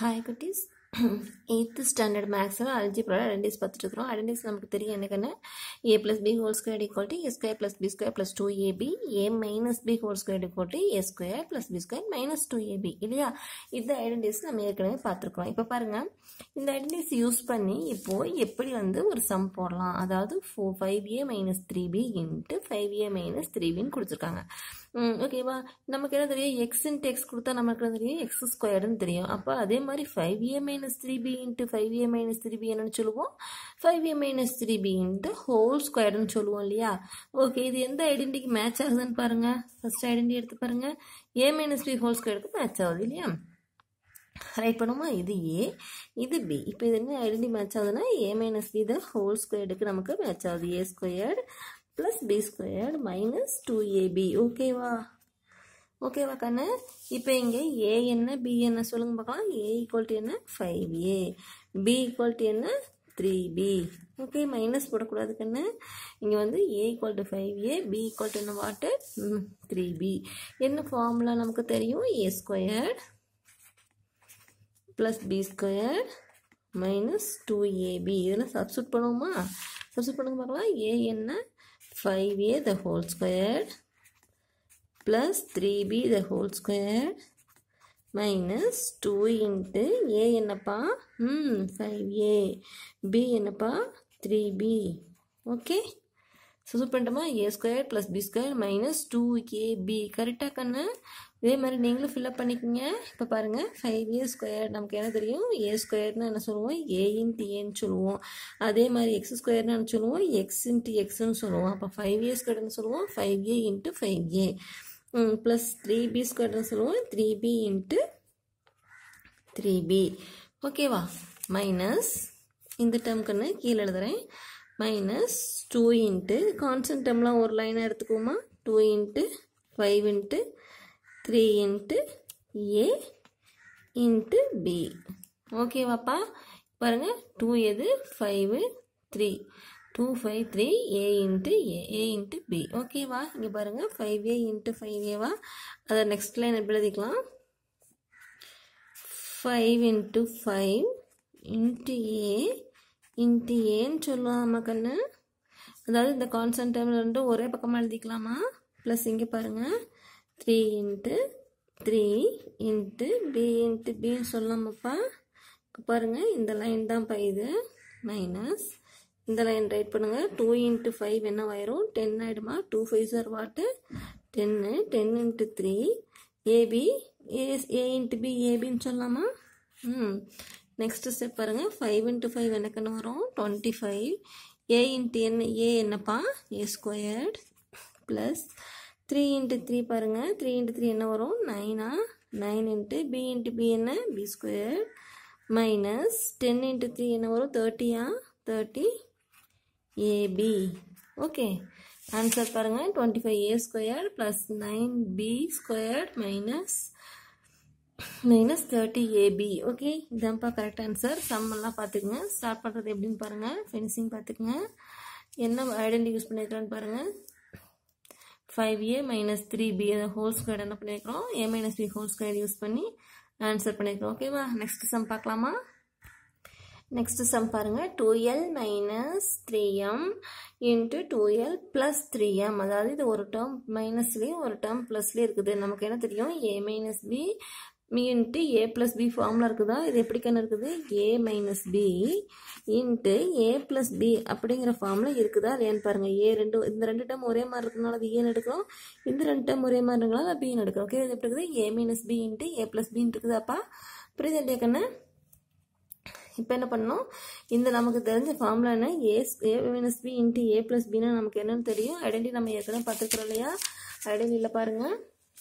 hi குட்டீஸ் eighth standard மேக்ஸில் அல்ஜிப்ரோட identities பார்த்துட்டு இருக்கிறோம் ஐடென்டிஸ் நமக்கு தெரியும் என்னக்கன்னு A plus B whole square equal to A square plus B square plus two AB A minus B whole square equal to A square plus B square minus two AB இல்லையா இந்த identities நம்ம ஏற்கனவே பார்த்துருக்கோம் இப்போ பாருங்கள் இந்த identities use பண்ணி இப்போது எப்படி வந்து ஒரு சம் போடலாம் அதாவது ஃபோ five A minus three B into five A minus three பின்னு கொடுத்துருக்காங்க ஓகேவா நமக்கு என்ன தெரியும் எக்ஸ் இன்ட்டு எக்ஸ் கொடுத்தா நமக்கு என்ன தெரியும் எக்ஸ் ஸ்கொயர்னு தெரியும் அப்போ அதே மாதிரி five A minus three B into five A minus three B என்னன்னு சொல்லுவோம் five A minus three B into whole ஸ்கொயர்னு சொல்லுவோம் இல்லையா ஓகே இது எந்த ஐடென்டிக்கு மேட்ச் ஆகுதுன்னு பாருங்க ஃபர்ஸ்ட் ஐடென்டி எடுத்து பாருங்க ஏ மைனஸ் பி ஹோல் ஸ்கொயருக்கு மேட்ச் ஆகுது இல்லையா ரைட் பண்ணுமா இது ஏ இது பி இப்போ இது என்ன ஐடென்டி மேட்ச் ஆகுதுன்னா A minus B the whole ஸ்கொயர்டுக்கு நமக்கு மேட்ச் ஆகுது A squared plus B squared minus two AB ஓகேவா ஓகேவா கண்ணு இப்போ இங்கே ஏ என்ன பி என்ன சொல்லுங்க பார்க்கலாம் ஏ ஈக்குவல் டு என்ன five A B equal to என்ன த்ரீ பி ஓகே மைனஸ் போடக்கூடாது கண்ணு இங்கே வந்து A equal to five A B equal to என்ன வாட்டு த்ரீ பி என்ன ஃபார்முலா நமக்கு தெரியும் A squared plus B square minus two AB இதெல்லாம் சப்ஸ்டியூட் பண்ணுவோமா சப்ஸ்டியூட் பண்ணுங்க பார்க்கலாம் ஏ என்ன five A the whole square plus three B the whole square minus two into A என்னப்பா ம் ஃபைவ் ஏ பி என்னப்பா த்ரீ பி ஓகே சப்ஸ்டியூட் பண்ணிட்டோமா A square plus B square minus two A B கரெக்டாக கண்ணு இதே மாதிரி நீங்களும் fill up பண்ணிக்கோங்க இப்போ பாருங்கள் ஃபைவ் ஏ ஸ்கொயர் நமக்கு என்ன தெரியும் ஏ ஸ்கொயர்னு என்ன சொல்லுவோம் ஏ இன்ட்டு ஏன்னு சொல்லுவோம் அதே மாதிரி எக்ஸ் ஸ்கொயர்னு என்ன சொல்லுவோம் எக்ஸ் இன்ட்டு எக்ஸ்னு சொல்லுவோம் அப்போ ஃபைவ் ஏ ஸ்கொயர்னு சொல்லுவோம் five A into five A plus three B ஸ்கொயர்னு சொல்லுவோம் three B into three B ஓகேவா மைனஸ் இந்த டேர்ம்க்குன்னு கீழே எழுதுகிறேன் மைனஸ் டூ இன்ட்டு கான்ஸ்டன்ட் டேர்ம்லாம் ஒரு லைனாக எடுத்துக்குவோமா two into five into three into A into B ஓகேவாப்பா பாருங்கள் டூ எது five three two five three A into A A into B ஓகேவா இங்கே பாருங்கள் ஃபைவ் ஏ இன்ட்டு ஃபைவ் ஏவா அதை நெக்ஸ்ட் லைன் எப்படி எழுதிக்கலாம் five into five into A into ஏன்னு சொல்லலாமா கண்ணு அதாவது இந்த கான்ஸ்டன்ட் டைமில் ரெண்டு ஒரே பக்கமாக எழுதிக்கலாமா ப்ளஸ் இங்கே பாருங்கள் three into three into B into பின்னு சொல்லலாமாப்பா பாருங்கள் இந்த லைன் தான்ப்பா இது மைனஸ் இந்த லைன் ரைட் பண்ணுங்கள் டூ இன்ட்டு ஃபைவ் என்ன ஆயிரும் டென் ஆகிடுமா டூ ஃபைவ் சார் வாட்டு டென்னு ten into three AB A A into B ஏபின்னு சொல்லலாமா ம் நெக்ஸ்ட் ஸ்டெப் பாருங்கள் ஃபைவ் இன்ட்டு ஃபைவ் எனக்குன்னு வரும் டுவெண்ட்டி ஃபைவ் ஏ இன்ட்டு என்ன ஏ என்னப்பா A squared plus three into three பாருங்கள் த்ரீ இன்ட்டு த்ரீ என்ன வரும் நைனா nine into B into B என்ன B square minus ten into three என்ன வரும் தேர்ட்டியா தேர்ட்டி ஏபி ஓகே ஆன்சர் பாருங்கள் twenty five A square plus nine B square minus minus thirty AB okay இதான்ப்பா correct answer sum எல்லாம் பார்த்துக்குங்க start பண்ணுறது எப்படின்னு பாருங்கள் ஃபினிஷிங் பார்த்துக்குங்க என்ன ஐடென்டி யூஸ் பண்ணியிருக்கிறேன்னு பாருங்கள் five A minus three B whole square என்ன பண்ணியிருக்கிறோம் A minus B whole square use பண்ணி ஆன்சர் பண்ணியிருக்கிறோம் ஓகேவா நெக்ஸ்ட் சம் பார்க்கலாமா நெக்ஸ்ட் சம் பாருங்கள் two L minus three M into two L plus three M அதாவது இது ஒரு டேர்ம் மைனஸ்லேயும் ஒரு டேர்ம் ப்ளஸ்லேயும் இருக்குது நமக்கு என்ன தெரியும் ஏ மைனஸ் பி மீ into A plus B formula இருக்குதா இது எப்படி கண்ணு இருக்குது A minus B into A plus B அப்படிங்கிற ஃபார்முலா இருக்குதா இல்லையான்னு பாருங்கள் ஏ ரெண்டு இந்த ரெண்டு டேர்ம் ஒரே மாதிரி இருக்கனால அது ஏன்னு எடுக்கிறோம் இந்த ரெண்டு டேர்ம் ஒரே மாதிரி இருக்கனால அது பின்னு எடுக்கிறோம் ஓகே இது எப்படி இருக்குது A minus B into A plus பின்னு இருக்குதாப்பா புரியுது இல்லையா கண்ணு இப்போ என்ன பண்ணோம் இந்த நமக்கு தெரிஞ்ச ஃபார்முலா என்ன A A minus B into A plus பின்னா நமக்கு என்னன்னு தெரியும் ஐடென்டி நம்ம ஏற்கனவே பார்த்துக்கிறோம் இல்லையா ஐடென்டியில் பாருங்கள்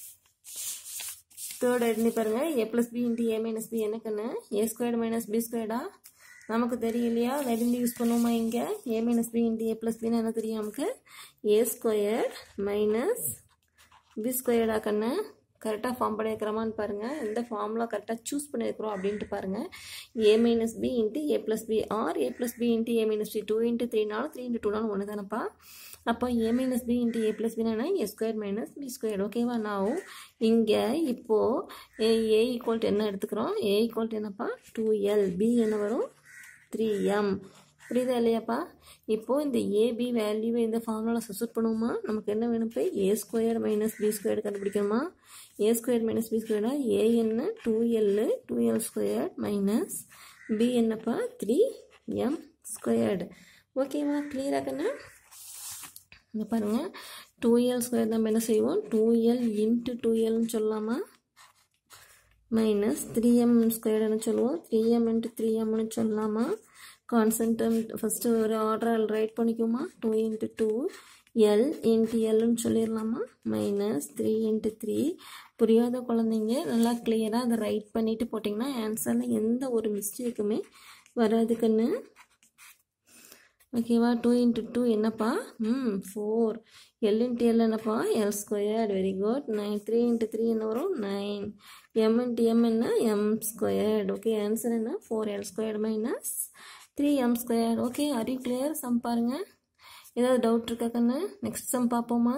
தேர்ட் ஐடென்டி பாருங்கள் A plus B into A minus B என்னக்குன்னு ஏ ஸ்கொயர்டு மைனஸ் பி ஸ்கொயர்டா நமக்கு தெரியும் இல்லையா ஐடென்டி யூஸ் பண்ணுவோமா இங்கே A minus B into A plus பின்னு என்ன தெரியும் நமக்கு ஏ ஸ்கொயர் மைனஸ் பி ஸ்கொயர்டா கண்ணு கரெக்டாக ஃபார்ம் பண்ணியிருக்கிறோமான்னு பாருங்கள் எந்த ஃபார்முலா கரெக்டாக சூஸ் பண்ணியிருக்கிறோம் அப்படின்ட்டு பாருங்கள் A minus B into A plus B or A plus B into A minus B two into த்ரீனாலும் த்ரீ இன்ட்டு டூனாலும் ஒன்று தானப்பா அப்போ A minus B into A plus பின்னா A square minus B square ஓகேவா நான் இங்கே இப்போது ஏ ஈக்குவல் டு என்ன எடுத்துக்கிறோம் ஏ ஈக்குவல் டு என்னப்பா டூ எல் பி என்ன வரும் த்ரீ எம் புரியுதா இல்லையாப்பா இப்போது இந்த ஏபி வேல்யூவை இந்த ஃபார்முலாவில் சப்ஸ்டியூட் பண்ணுவோமா நமக்கு என்ன வேணும் இப்போ A square minus B square கண்டுபிடிக்கணுமா ஏ ஸ்கொயர் மைனஸ் பி ஸ்கொயர்னா ஏ என்ன two L two L square minus B என்னப்பா த்ரீ எம் ஸ்கொயர்டு ஓகேவா கிளியராக கண்ணா இங்கே பாருங்கள் டூ எல் ஸ்கொயர் நம்ம என்ன செய்வோம் டூ எல் இன்ட்டு டூ எல்னு சொல்லலாமா மைனஸ் த்ரீ எம் ஸ்கொயர்னு சொல்லுவோம் த்ரீ எம் இன்ட்டு த்ரீ எம்னு சொல்லலாமா கான்சன்ட் ஃபஸ்ட்டு ஒரு ஆர்டர் ரைட் பண்ணிக்குவோமா two into two L into எல்னு சொல்லிடலாமா மைனஸ் த்ரீ இன்ட்டு த்ரீ புரியாத குழந்தைங்க நல்லா கிளியராக அதை ரைட் பண்ணிவிட்டு போட்டிங்கன்னா ஆன்சரில் எந்த ஒரு மிஸ்டேக்குமே வராது கண்ணு ஓகேவா டூ இன்ட்டு டூ என்னப்பா ம் ஃபோர் எல் இன்ட்டு எல் என்னப்பா L squared very good nine three into three என்ன வரும் நைன் எம் இன்ட்டு எம் என்ன எம் ஸ்கொயர்ட் ஓகே ஆன்சர் என்ன four L squared minus three M square okay are clear sum பாருங்க ஏதாவது doubt இருக்கா கண்ணு next sum பார்ப்போமா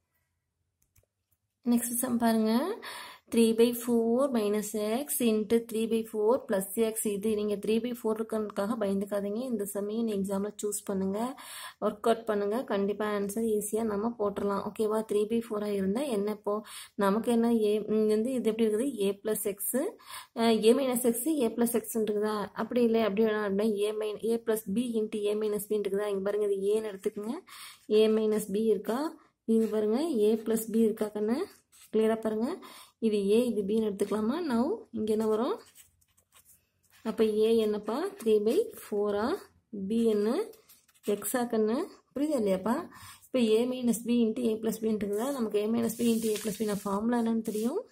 நெக்ஸ்ட் சம் பாருங்க three by four minus X into three by four plus X இது நீங்கள் three by four இருக்கிறதுக்காக பயந்துக்காதீங்க இந்த சமயம் நீ எக்ஸாமில் சூஸ் பண்ணுங்கள் ஒர்க் அவுட் பண்ணுங்கள் கண்டிப்பாக ஆன்சர் ஈஸியாக நம்ம போட்டுடலாம் ஓகேவா த்ரீ பை ஃபோராக இருந்தால் என்ன இப்போ நமக்கு என்ன ஏ வந்து இது எப்படி இருக்குது A plus X A minus X A plus எக்ஸ்ன்னு இருக்குதா அப்படி இல்லை அப்படி வேணாம் அப்படின்னா ஏ மைன் A plus B into A minus பின்னு இருக்குதா இங்கே பாருங்கள் இது ஏன்னு எடுத்துக்கோங்க ஏ மைனஸ் பி இருக்கா இங்கே பாருங்கள் ஏ ப்ளஸ் பி இருக்கா கண்ணு கிளியராக பாருங்கள் இது ஏ இது பின்னு எடுத்துக்கலாமா நவ் இங்கே என்ன வரும் அப்போ ஏ என்னப்பா த்ரீ பை ஃபோரா பி என்ன எக்ஸா கண்ணு புரியுதா இல்லையாப்பா இப்போ A minus B into A plus பின்ட்டுருக்குதா நமக்கு A minus B into A plus B நான் ஃபார்முலா என்னன்னு தெரியும்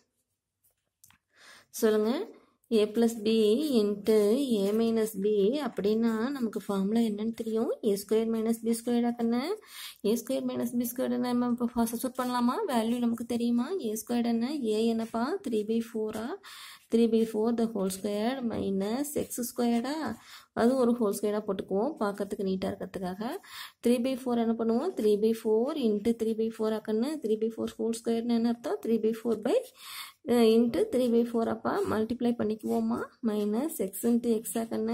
சொல்லுங்கள் A plus B into A minus B அப்படின்னா நமக்கு ஃபார்முலா என்னன்னு தெரியும் ஏ ஸ்கொயர் மைனஸ் பி ஸ்கொயர்டா கண்ணு A square minus B square நம்ம இப்போ சப்ஸ்ட் பண்ணலாமா வேல்யூ நமக்கு தெரியுமா ஏ ஸ்கொயர் என்ன ஏ என்னப்பா த்ரீ பை ஃபோரா three by four the whole square minus X ஸ்கொயர்டா அதுவும் ஒரு ஹோல் ஸ்கொயராக போட்டுக்குவோம் பார்க்கறதுக்கு நீட்டாக இருக்கிறதுக்காக த்ரீ பை ஃபோர் என்ன பண்ணுவோம் three by four into three by four ஆக்கன்னு த்ரீ பை ஃபோர் ஹோல் ஸ்கொயர்னு என்ன அர்த்தம் three by four by into three by four அப்பா மல்டிப்ளை பண்ணிக்குவோமா மைனஸ் எக்ஸ் இன்ட்டு எக்ஸ் ஆக்கன்னு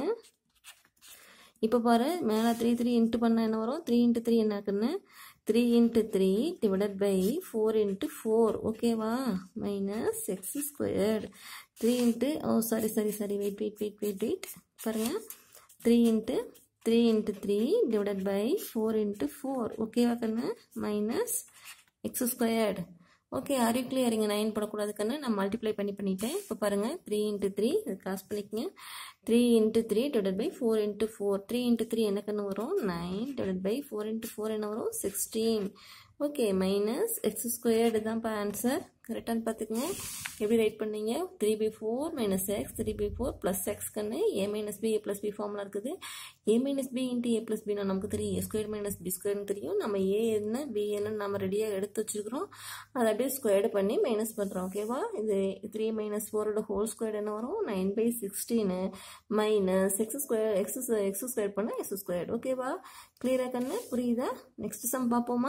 இப்போ பாரு மேலே த்ரீ த்ரீ இன்ட்டு பண்ணால் என்ன வரும் த்ரீ இன்ட்டு த்ரீ என்ன இருக்குன்னு three into three divided by four into four ஓகேவா minus X square three into oh sorry sorry sorry wait wait wait wait wait பாருங்கள் three into three into three divided by four into four ஓகேவா கண்ணு minus X squared okay are you clear இங்கே nine போடக்கூடாது கண்ணு நான் multiply பண்ணி பண்ணிட்டேன் இப்போ பாருங்கள் த்ரீ இன்ட்டு த்ரீ இது கிராஸ் பண்ணிக்கங்க three into three divide by four into four three into three என்ன கண்ணு வரும் nine divide by four into four என்ன வரும் sixteen okay minus X squared தான்ப்பா ஆன்சர் கரெக்டானு பார்த்துக்குங்க எப்படி ரைட் பண்ணீங்க three by four minus X three by four plus X கண்ணு A minus B A plus B formula இருக்குது A minus B into A plus பின்னா நமக்கு தெரியும் ஏ ஸ்கொயர் மைனஸ் பி ஸ்கொயர்னு தெரியும் நம்ம ஏ என்ன பி என்னன்னு நம்ம ரெடியாக எடுத்து வச்சுருக்கிறோம் அதை அப்படியே ஸ்கொயர்டு பண்ணி மைனஸ் பண்ணுறோம் ஓகேவா இது த்ரீ மைனஸ் ஃபோரோட ஹோல் ஸ்கொயர் என்ன வரும் nine by sixteen minus X square X X square பண்ணால் எக்ஸ் ஸ்கொயர் ஓகேவா கிளியராக கண்ணு புரியுதா நெக்ஸ்ட் சம் பார்ப்போமா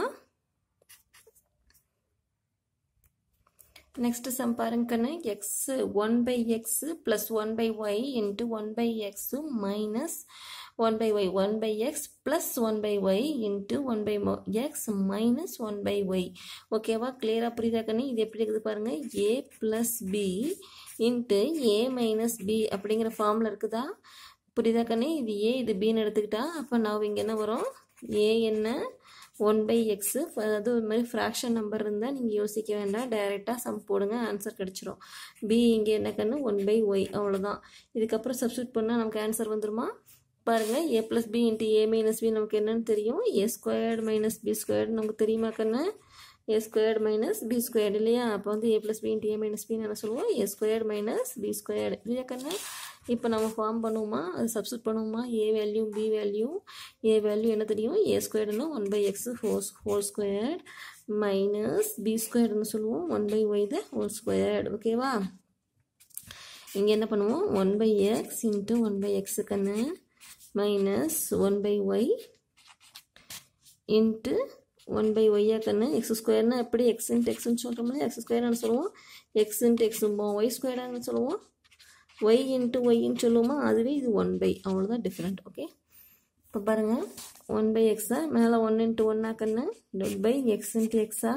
நெக்ஸ்ட் சம் பாருங்க கண்ணு X one by X plus one by Y into one by X minus one by Y one by X plus one by Y into one by X minus one by Y ஓகேவா கிளியராக புரியுதா கண்ணு இது எப்படி இருக்குது பாருங்கள் A plus B into A minus B அப்படிங்கிற ஃபார்மில் இருக்குதா புரியுதா கண்ணு இது ஏ இது பின்னு எடுத்துக்கிட்டா அப்போ நான் இங்கே என்ன வரும் ஏ என்ன ஒன் பை எக்ஸு அதாவது ஒரு மாதிரி ஃப்ராக்ஷன் நம்பர் இருந்தால் நீங்கள் யோசிக்க வேண்டாம் டைரெக்டாக சம் போடுங்க ஆன்சர் கிடச்சிரும் பி இங்கே என்ன கண்ணு ஒன் பை ஒய் அவ்வளோதான் இதுக்கப்புறம் சப்ஸ்டியூட் பண்ணால் நமக்கு ஆன்சர் வந்துருமா பாருங்கள் A plus B into A minus B நமக்கு என்னன்னு தெரியும் A squared minus B squared நமக்கு தெரியுமா கண்ணு A squared minus B squared இல்லையா அப்போ வந்து A plus B into A minus பின்னு என்ன சொல்லுவோம் A squared minus B squared இல்லையா கண்ணு இப்போ நம்ம ஃபார்ம் பண்ணுவோமா அது சப்ஸ்டியூட் பண்ணுவோமா A value B value A value என்ன தெரியும் ஏ ஸ்கொயர்டுனா one by X whole whole squared minus B ஸ்கொயர்டுன்னு சொல்லுவோம் one by Y the whole squared ஓகேவா இங்கே என்ன பண்ணுவோம் one by X into one by X கண்ணு minus one by Y into one by ஒய்யா கண்ணு எக்ஸ் ஸ்கொயர்னா எப்படி எக்ஸ் இன்ட்டு எக்ஸ்னு சொல்கிறோம்ல எக்ஸ் ஸ்கொயர்னு சொல்லுவோம் எக்ஸ் இன்ட்டு எக்ஸும்போம் ஒய் ஸ்கொயர்டானு சொல்லுவோம் ஒய் இன்ட்டு ஒய்ன்னு சொல்லுவோமா அதுவே இது ஒன் பை அவ்வளோதான் டிஃப்ரெண்ட் ஓகே இப்போ பாருங்கள் ஒன் பை எக்ஸா மேலே ஒன் இன்ட்டு ஒன்னா கண்ணு டொட் பை எக்ஸ் இன்ட்டு எக்ஸா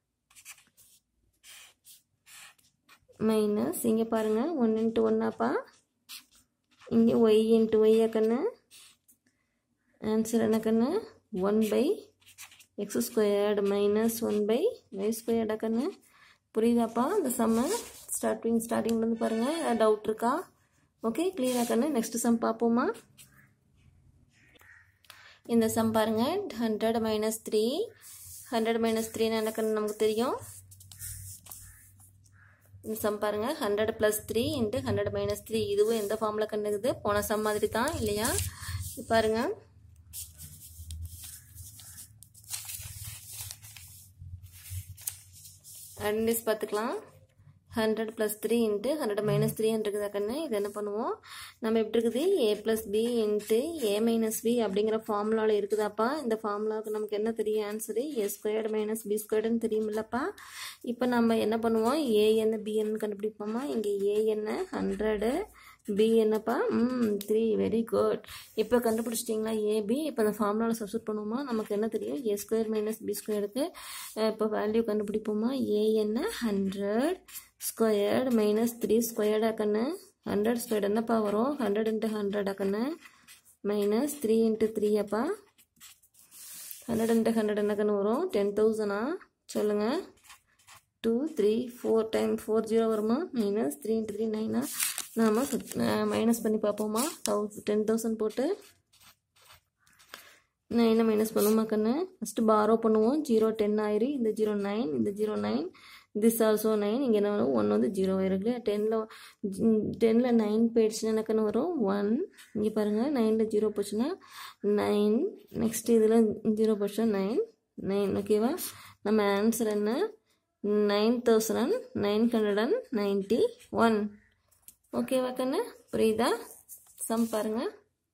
மைனஸ் இங்கே பாருங்கள் ஒன் இன்ட்டு ஒன்னாப்பா இங்கே ஒய் இன்ட்டு ஒய்யா கண்ணு ஆன்சர் என்ன கண்ணு one by X squared minus one by Y ஸ்கொயர்டா கண்ணு புரியுதாப்பா இந்த சம்ம ஸ்டார்டிங் ஸ்டார்டிங்லேருந்து பாருங்கள் டவுட் இருக்கா ஓகே கிளியரா கண்ணு நெக்ஸ்ட் சம் பார்ப்போமா இந்த சம் பாருங்கள் hundred minus three hundred minus த்ரீன்னு என்ன கண்ணு நமக்கு தெரியும் இந்த சம் பாருங்கள் hundred plus three into hundred minus three இதுவும் எந்த ஃபார்மில் கண்டுக்குது போன சம் மாதிரி தான் இல்லையா பாருங்கள் ஐடென்டிஸ் பார்த்துக்கலாம் hundred plus three into hundred minus three இருக்குதா கண்ணு இது என்ன பண்ணுவோம் நம்ம எப்படி இருக்குது A plus B into A minus B அப்படிங்கிற ஃபார்முலாவில் இருக்குதாப்பா இந்த ஃபார்முலாவுக்கு நமக்கு என்ன தெரியும் answer A squared minus B ஸ்கொயர்டுன்னு தெரியுமில்லப்பா இப்போ நம்ம என்ன பண்ணுவோம் ஏஎன்னு பிஎன்னு கண்டுபிடிப்போமா இங்கே ஏஎன்னு ஹண்ட்ரடு பி என்னப்பா ம் த்ரீ வெரி குட் இப்போ கண்டுபிடிச்சிட்டிங்களா ஏபி இப்போ அந்த ஃபார்முலாவில் சப்ஸ்ட் பண்ணுவோமா நமக்கு என்ன தெரியும் ஏ ஸ்கொயர் மைனஸ் பி ஸ்கொயருக்கு இப்போ வேல்யூ கண்டுபிடிப்போமா ஏ என்ன ஹண்ட்ரட் ஸ்கொயர்டு மைனஸ் த்ரீ ஸ்கொயர்டா கண்ணு ஹண்ட்ரட் ஸ்கொயர்டு என்னப்பா வரும் ஹண்ட்ரட் இன்ட்டு ஹண்ட்ரடா கண்ணு மைனஸ் த்ரீ இன்ட்டு த்ரீயாப்பா ஹண்ட்ரட் இன்ட்டு ஹண்ட்ரட் என்ன கண்ணு வரும் டென் தௌசண்டா சொல்லுங்கள் two three four time four zero வருமா மைனஸ் த்ரீ இன்ட்டு த்ரீ நைனா நாம் மைனஸ் பண்ணி பார்ப்போமா தௌஸ் டென் தௌசண்ட் போட்டு நைனை மைனஸ் பண்ணுவோமா கண்ணு ஃபஸ்ட்டு பாரோ பண்ணுவோம் ஜீரோ டென் ஆயிரு இந்த ஜீரோ நைன் இந்த zero nine this also nine இங்கே என்ன வரும் ஒன் வந்து ஜீரோ ஆயிருக்கு டெனில் டெனில் நைன் போயிடுச்சுன்னா என்ன கண்ணு வரும் ஒன் இங்கே பாருங்கள் நைனில் ஜீரோ போச்சுன்னா நைன் நெக்ஸ்ட் இதில் ஜீரோ போச்சுன்னா நைன் நைன் ஓகேவா நம்ம ஆன்சர் என்ன nine thousand nine hundred and ninety one ஓகேவா கண்ணு புரியுதா சம் பாருங்கள்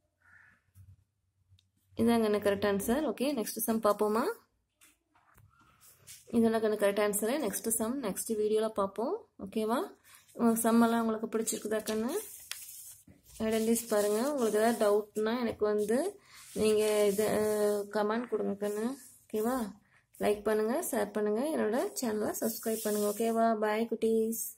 இதாங்க எனக்கு correct answer okay next sum பார்ப்போமா இதெல்லாம் கண்ணு correct answer next sum next வீடியோவில் பார்ப்போம் ஓகேவா சம் எல்லாம் உங்களுக்கு பிடிச்சிருக்குதா கண்ணு ஐடென்டிஸ் பாருங்கள் உங்களுக்கு ஏதாவது டவுட்னா எனக்கு வந்து நீங்கள் இதை கமெண்ட் கொடுங்க கண்ணு ஓகேவா லைக் பண்ணுங்கள் ஷேர் பண்ணுங்கள் என்னோட சேனலை சப்ஸ்கிரைப் பண்ணுங்கள் ஓகேவா பாய் குட்டீஸ்